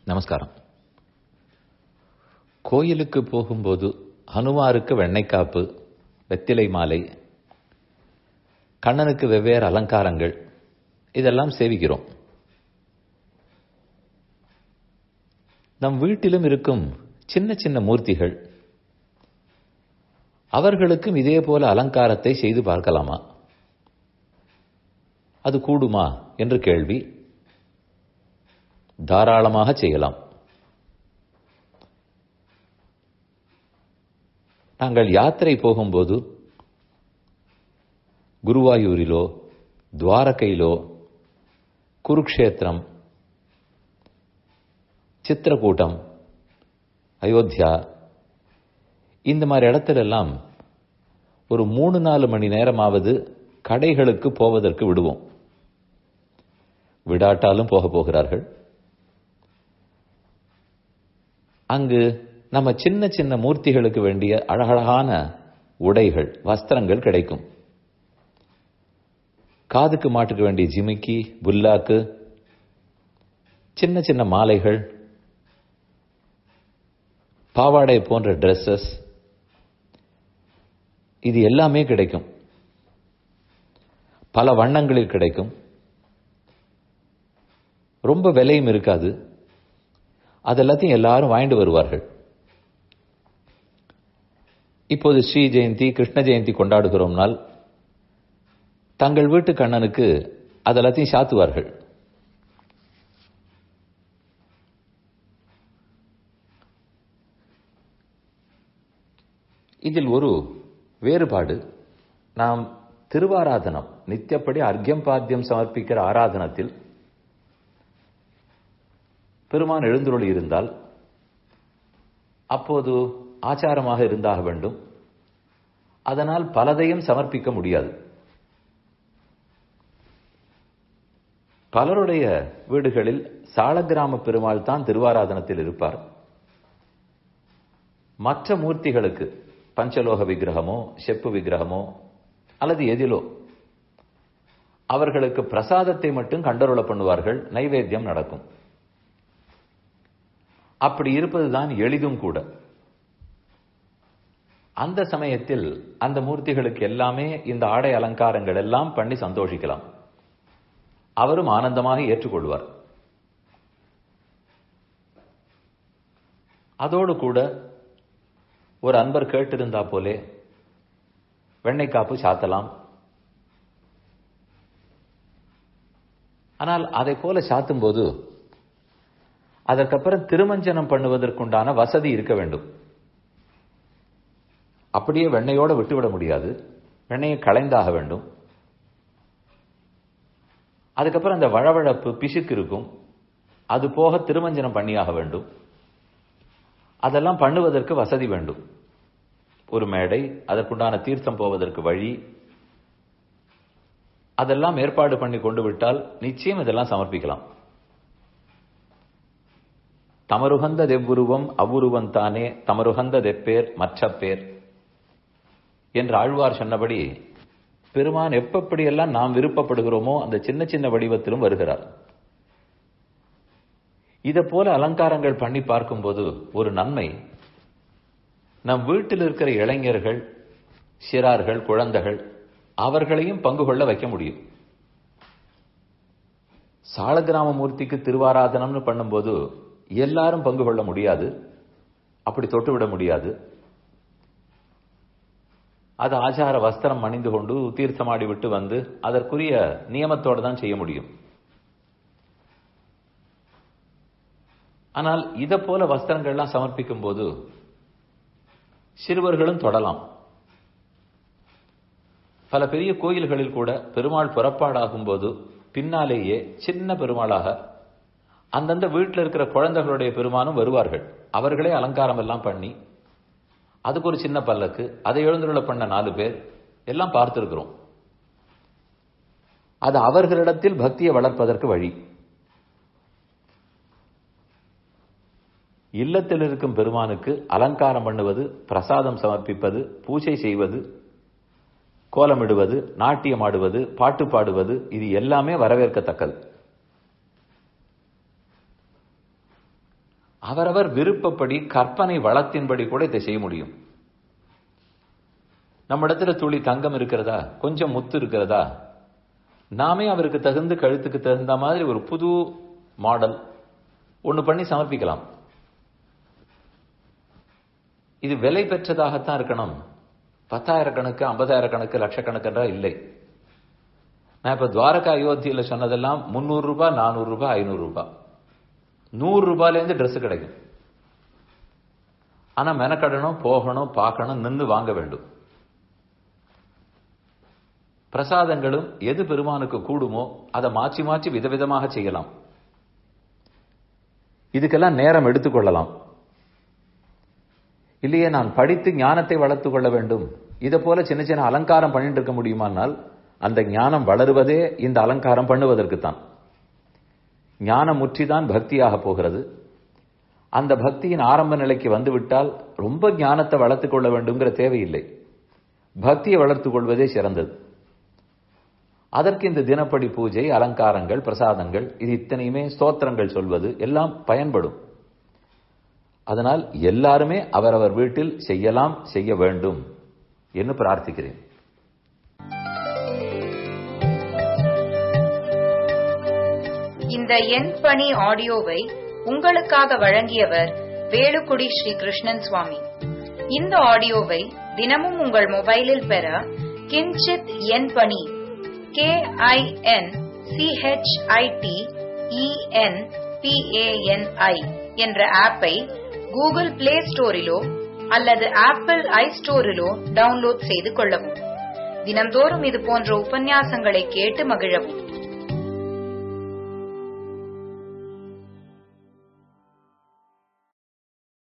நமஸ்காரம் கோயிலுக்கு போகும்போது ஹனுமாருக்கு வெண்ணைக்காப்பு வெத்திலை மாலை கண்ணனுக்கு வெவ்வேறு அலங்காரங்கள் இதெல்லாம் சேவிக்கிறோம் நம் வீட்டிலும் இருக்கும் சின்ன சின்ன மூர்த்திகள் அவர்களுக்கும் இதே போல அலங்காரத்தை செய்து பார்க்கலாமா அது கூடுமா என்று கேள்வி தாராளமாக செய்யலாம் நாங்கள் யாத்திரை போகும்போது குருவாயூரிலோ துவாரகையிலோ குருக்ஷேத்திரம் சித்திரக்கூட்டம் அயோத்தியா இந்த மாதிரி இடத்துல எல்லாம் ஒரு மூணு நாலு மணி நேரமாவது கடைகளுக்கு போவதற்கு விடுவோம் விடாட்டாலும் போக போகிறார்கள் அங்கு நம்ம சின்ன சின்ன மூர்த்திகளுக்கு வேண்டிய அழகழகான உடைகள் வஸ்திரங்கள் கிடைக்கும் காதுக்கு மாட்டுக்கு வேண்டிய ஜிமிக்கி புல்லாக்கு சின்ன சின்ன மாலைகள் பாவாடை போன்ற ட்ரெஸ்ஸஸ் இது எல்லாமே கிடைக்கும் பல வண்ணங்களில் கிடைக்கும் ரொம்ப விலையும் இருக்காது அதெல்லாத்தையும் எல்லாரும் வாங்கிட்டு வருவார்கள் இப்போது ஸ்ரீ ஜெயந்தி கிருஷ்ண ஜெயந்தி கொண்டாடுகிறோம்னால் தங்கள் வீட்டு கண்ணனுக்கு அதெல்லாத்தையும் சாத்துவார்கள் இதில் ஒரு வேறுபாடு நாம் திருவாராதனம் நித்தியப்படி அர்க்கியம் பாத்தியம் சமர்ப்பிக்கிற ஆராதனத்தில் பெருமான் எழுந்துருளி இருந்தால் அப்போது ஆச்சாரமாக இருந்தாக வேண்டும் அதனால் பலதையும் சமர்ப்பிக்க முடியாது பலருடைய வீடுகளில் சாலக்கிராம பெருமாள் தான் திருவாராதனத்தில் இருப்பார் மற்ற மூர்த்திகளுக்கு பஞ்சலோக விக்கிரகமோ செப்பு விக்கிரகமோ அல்லது எதிலோ அவர்களுக்கு பிரசாதத்தை மட்டும் கண்டருள பண்ணுவார்கள் நைவேத்தியம் நடக்கும் அப்படி இருப்பதுதான் எளிதும் கூட அந்த சமயத்தில் அந்த மூர்த்திகளுக்கு எல்லாமே இந்த ஆடை அலங்காரங்கள் எல்லாம் பண்ணி சந்தோஷிக்கலாம் அவரும் ஆனந்தமாக ஏற்றுக்கொள்வார் அதோடு கூட ஒரு அன்பர் கேட்டிருந்தா போலே வெண்ணெய் காப்பு சாத்தலாம் ஆனால் அதை போல சாத்தும் போது அதற்கப்புறம் திருமஞ்சனம் பண்ணுவதற்குண்டான வசதி இருக்க வேண்டும் அப்படியே வெண்ணையோட விட்டுவிட முடியாது வெண்ணையை களைந்தாக வேண்டும் அதுக்கப்புறம் அந்த வழவழப்பு பிசுக்கு இருக்கும் அது போக திருமஞ்சனம் பண்ணியாக வேண்டும் அதெல்லாம் பண்ணுவதற்கு வசதி வேண்டும் ஒரு மேடை அதற்குண்டான தீர்த்தம் போவதற்கு வழி அதெல்லாம் ஏற்பாடு பண்ணி கொண்டு விட்டால் நிச்சயம் இதெல்லாம் சமர்ப்பிக்கலாம் தமருகந்த தெவ்வுருவம் அவ்வுருவம் தானே தமருகந்த தெப்பேர் மற்ற பேர் என்று ஆழ்வார் சொன்னபடி பெருமான் எப்படியெல்லாம் நாம் விருப்பப்படுகிறோமோ அந்த சின்ன சின்ன வடிவத்திலும் வருகிறார் இதை போல அலங்காரங்கள் பண்ணி பார்க்கும்போது ஒரு நன்மை நம் வீட்டில் இருக்கிற இளைஞர்கள் சிறார்கள் குழந்தைகள் அவர்களையும் பங்கு கொள்ள வைக்க முடியும் சாலகிராம மூர்த்திக்கு திருவாராதனம்னு பண்ணும்போது எல்லாரும் பங்கு கொள்ள முடியாது அப்படி தொட்டுவிட முடியாது அது ஆச்சார வஸ்திரம் அணிந்து கொண்டு தீர்த்தமாடி விட்டு வந்து அதற்குரிய நியமத்தோடு தான் செய்ய முடியும் ஆனால் இதை போல வஸ்திரங்கள்லாம் சமர்ப்பிக்கும் போது சிறுவர்களும் தொடலாம் பல பெரிய கோயில்களில் கூட பெருமாள் புறப்பாடாகும் போது பின்னாலேயே சின்ன பெருமாளாக அந்தந்த வீட்டில் இருக்கிற குழந்தைகளுடைய பெருமானும் வருவார்கள் அவர்களே அலங்காரம் எல்லாம் பண்ணி அதுக்கு ஒரு சின்ன பல்லக்கு அதை எழுந்துள்ள பண்ண நாலு பேர் எல்லாம் பார்த்திருக்கிறோம் அது அவர்களிடத்தில் பக்தியை வளர்ப்பதற்கு வழி இல்லத்தில் இருக்கும் பெருமானுக்கு அலங்காரம் பண்ணுவது பிரசாதம் சமர்ப்பிப்பது பூஜை செய்வது கோலமிடுவது நாட்டியம் ஆடுவது பாட்டு பாடுவது இது எல்லாமே வரவேற்கத்தக்கது அவரவர் விருப்பப்படி கற்பனை வளத்தின்படி கூட இதை செய்ய முடியும் நம்ம இடத்துல துளி தங்கம் இருக்கிறதா கொஞ்சம் முத்து இருக்கிறதா நாமே அவருக்கு தகுந்த கழுத்துக்கு தகுந்த மாதிரி ஒரு புது மாடல் ஒன்று பண்ணி சமர்ப்பிக்கலாம் இது விலை பெற்றதாகத்தான் இருக்கணும் பத்தாயிரக்கணக்கு ஐம்பதாயிரக்கணக்கு லட்சக்கணக்குன்றா இல்லை நான் இப்ப துவாரகா அயோத்தியில சொன்னதெல்லாம் முந்நூறு ரூபாய் நானூறு ரூபாய் ஐநூறு ரூபாய் நூறு ரூபாயிலேருந்து ட்ரெஸ் கிடைக்கும் ஆனா மெனக்கடணும் போகணும் பார்க்கணும் நின்று வாங்க வேண்டும் பிரசாதங்களும் எது பெருமானுக்கு கூடுமோ அதை மாற்றி மாற்றி விதவிதமாக செய்யலாம் இதுக்கெல்லாம் நேரம் எடுத்துக்கொள்ளலாம் இல்லையே நான் படித்து ஞானத்தை வளர்த்து கொள்ள வேண்டும் இதை போல சின்ன சின்ன அலங்காரம் பண்ணிட்டு இருக்க முடியுமானால் அந்த ஞானம் வளருவதே இந்த அலங்காரம் பண்ணுவதற்கு தான் ஞானம் முற்றிதான் பக்தியாக போகிறது அந்த பக்தியின் ஆரம்ப நிலைக்கு வந்துவிட்டால் ரொம்ப ஞானத்தை வளர்த்துக் கொள்ள வேண்டும்ங்கிற தேவையில்லை பக்தியை வளர்த்துக் கொள்வதே சிறந்தது அதற்கு இந்த தினப்படி பூஜை அலங்காரங்கள் பிரசாதங்கள் இது இத்தனையுமே ஸ்தோத்திரங்கள் சொல்வது எல்லாம் பயன்படும் அதனால் எல்லாருமே அவரவர் வீட்டில் செய்யலாம் செய்ய வேண்டும் என்று பிரார்த்திக்கிறேன் இந்த எண் பணி ஆடியோவை உங்களுக்காக வழங்கியவர் வேலுக்குடி ஸ்ரீ கிருஷ்ணன் சுவாமி இந்த ஆடியோவை தினமும் உங்கள் மொபைலில் பெற கிஞ்சித் எண் பணி கே ஐ என் சிஹெச்ஐடி இஎன் பிஏஎன்ஐ என்ற ஆப்பை கூகுள் பிளே ஸ்டோரிலோ அல்லது ஆப்பிள் ஐ ஸ்டோரிலோ டவுன்லோட் செய்து கொள்ளவும் தினந்தோறும் இது போன்ற உபன்யாசங்களை கேட்டு மகிழவும்